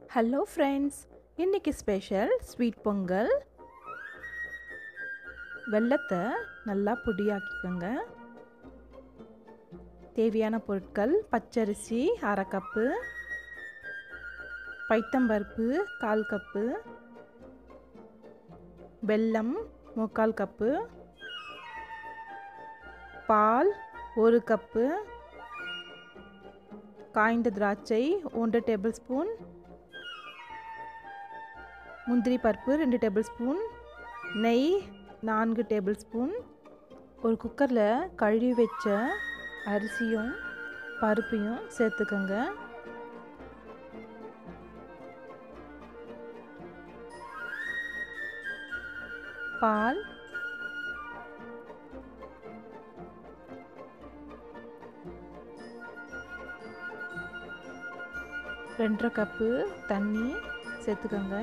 hello friends இன்னைக்கு special sweet pongal வெல்லத்தை நல்லா பொடியாக்கிக்கோங்க தேவையான பொருட்கள் பச்சரிசி அரை கப்பு பைத்தம்பருப்பு கால் கப்பு வெல்லம் முக்கால் கப்பு பால் ஒரு கப்பு காய்ந்த திராட்சை ஒன்று டேபிள் ஸ்பூன் முந்திரி பருப்பு ரெண்டு டேபிள் ஸ்பூன் நெய் நான்கு டேபிள் ஸ்பூன் ஒரு குக்கரில் கழுவி வச்ச அரிசியும் பருப்பையும் சேர்த்துக்கோங்க பால் ரெண்டரை கப்பு தண்ணி சேர்த்துக்கோங்க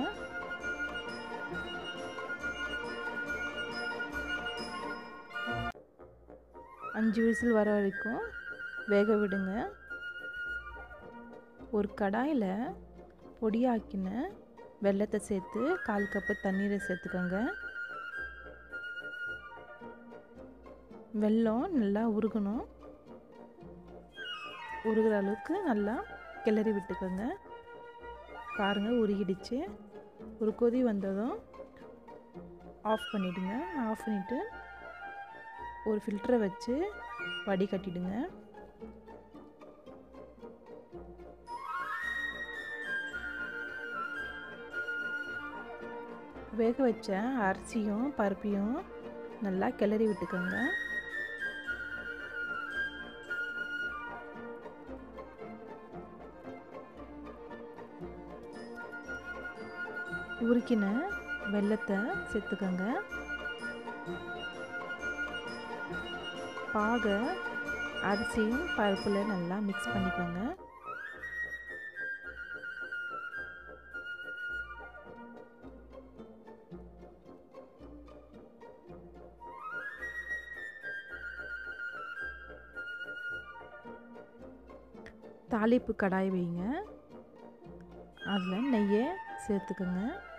அஞ்சு விசில் வர வரைக்கும் வேக விடுங்க ஒரு கடாயில் பொடியாக்கின வெள்ளத்தை சேர்த்து கால் கப்பு தண்ணீரை சேர்த்துக்கோங்க வெல்லம் நல்லா உருகணும் உருகிற அளவுக்கு நல்லா கிளறி விட்டுக்கோங்க பாருங்கள் உருகிடுச்சு ஒரு கொதி வந்ததும் ஆஃப் பண்ணிவிடுங்க ஆஃப் பண்ணிவிட்டு ஒரு ஃபில்டரை வச்சு வடிகட்டிடுங்க வேக வச்ச அரிசியும் பருப்பையும் நல்லா கிளறி விட்டுக்கோங்க உருக்கின வெள்ளத்தை சேர்த்துக்கோங்க பாக அரிசியும் பருப்பில் நல்லா மிக்ஸ் பண்ணிக்கோங்க தாளிப்பு கடாய் வைங்க அதில் நெய்யை சேர்த்துக்கோங்க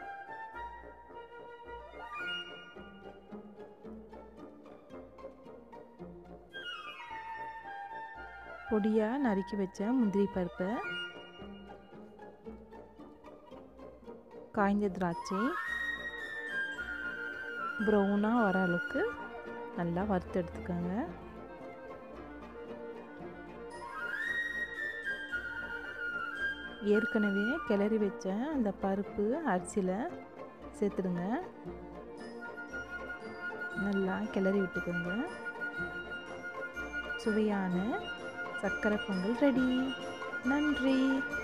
பொடியாக நறுக்கி வச்ச முந்திரி பருப்பை காய்ந்த திராட்சை ப்ரௌனாக வர அளவுக்கு நல்லா வறுத்து எடுத்துக்கோங்க ஏற்கனவே கிளறி வச்ச அந்த பருப்பு அரிசியில் சேர்த்துடுங்க நல்லா கிளறி விட்டுக்கோங்க சுவையான சக்கரை பொங்கல் ரெடி நன்றி